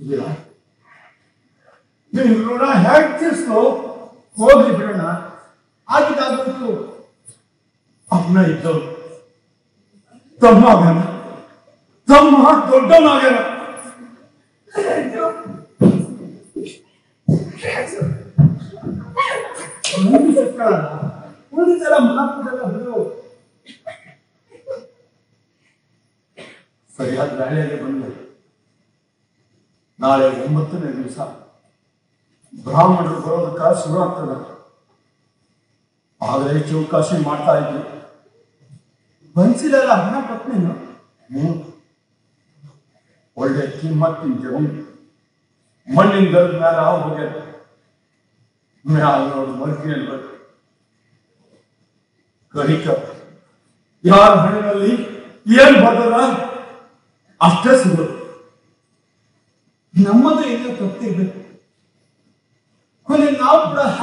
ಇದೀರಾ ನೀವು ಋಣ ಹೇಗೆ ತೀರ್ಸ್ಕೋ ಹೋಗ್ಲಿ ಬಿಡೋಣ ಆಗಿದ್ದಾಗಿತ್ತು ಅಮ್ಮ ಇದ್ದವು ತಮ್ಮ ಆಗ್ಯಾನ ತಮ್ಮ ದೊಡ್ಡವನಾಗ್ಯಾನ ಮುಂದೆ ಸಿಕ್ಕಾಳಲ್ಲ ಉಳಿದೆಲ್ಲ ಮಾತುದೆಲ್ಲ ಬಿಡು ಸರಿಯಾದ ವೇಳೆಯಲ್ಲಿ ಬಂದೆ ನಾಳೆ ಒಂಬತ್ತನೇ ದಿವಸ ಬ್ರಾಹ್ಮಣರು ಬರೋದಕ್ಕೆ ಶುರು ಆಗ್ತದೆ ಆದರೆ ಚೌಕಾಶಿ ಮಾಡ್ತಾ ಇದ್ವಿ ಬನ್ಸಿಲೆಲ್ಲ ಹಣ ಕೊಟ್ಟನೇನು ಹ್ಮ್ ಒಳ್ಳೆ ಕಿಮ್ಮತ್ತಿನ ಜಮೀನು ಮಣ್ಣಿನ ಗರದ ಮೇಲೆ ಹಾವು ಹೋಗ್ಯದ ಮ್ಯಾಲ ನೋಡು ಮಲ್ಕಿನಲ್ಲಿ ಬರ್ತದೆ ಕರಿಕ ಯಾರ ಹಣ್ಣಿನಲ್ಲಿ ಏನ್ ಬರ್ತದ ಅಷ್ಟೇ ಸಿಗೋದು ನಮ್ಮದು ಏನೋ ತಪ್ಪಿರ್ಬೇಕು ಕೊನೆ ನಾವು ಕೂಡ